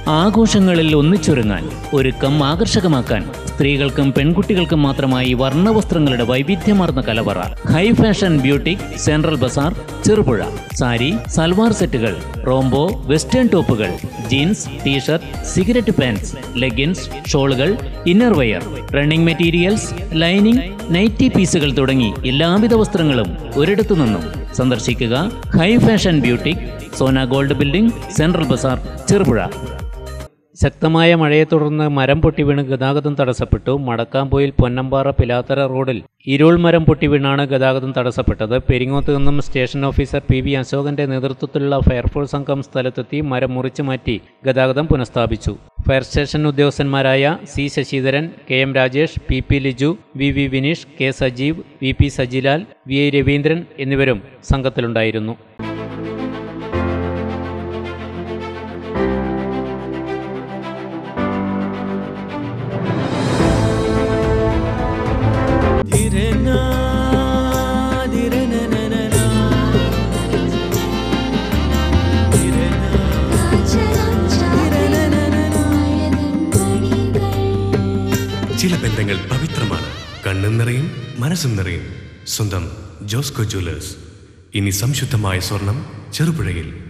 ആഘോഷങ്ങളിൽ ഒന്നിച്ചൊരുങ്ങാൻ ഒരുക്കം ആകർഷകമാക്കാൻ സ്ത്രീകൾക്കും പെൺകുട്ടികൾക്കും മാത്രമായി വർണ്ണവസ്ത്രങ്ങളുടെ വൈവിധ്യമാർന്ന കലവറ high fashion boutique central bazaar Cherupuzha sari salwar സെറ്റുകൾ റോംബോ വെസ്റ്റേൺ ടോപ്പുകൾ jeans T shirt cigarette pants leggings ഷോളുകൾ inner wear running materials lining nighty പീസുകൾ തുടങ്ങി എല്ലാവിധ വസ്ത്രങ്ങളും ഒരിടത്തു നിന്നും സന്ദർശിക്കുക high fashion boutique Sona gold building central bazaar Cherupuzha ശക്തമായ മഴയെ തുടർന്ന് മരം പൊട്ടി വീണ് ഗതാഗതം തടസ്സപ്പെട്ടു മടക്കാംപോയിൽ പൊന്നമ്പാറ പിലാത്തറ റോഡിൽ ഇരുൾ മരം പൊട്ടി വീണാണ് ഗതാഗതം തടസ്സപ്പെട്ടത് പെരിങ്ങോത്ത് നിന്നും സ്റ്റേഷൻ ഓഫീസർ പി വി അശോകന്റെ നേതൃത്വത്തിലുള്ള ഫയർഫോഴ്സ് സംഘം സ്ഥലത്തെത്തി മരം മുറിച്ചു മാറ്റി ഗതാഗതം പുനഃസ്ഥാപിച്ചു ഫയർ സ്റ്റേഷൻ ഉദ്യോഗസ്ഥന്മാരായ C Sasidharan K M Rajesh P P Liju V V Vineesh K Sajeev V P Sajilal V I Raveendran എന്നിവരും സംഘത്തിലുണ്ടായിരുന്നു ചില ബന്ധങ്ങൾ പവിത്രമാണ് കണ്ണും നിറയും മനസ്സും നിറയും സ്വന്തം ജോസ്കോ ജ്വല്ലേഴ്സ് ഇനി സംശുദ്ധമായ സ്വർണം ചെറുപുഴയിൽ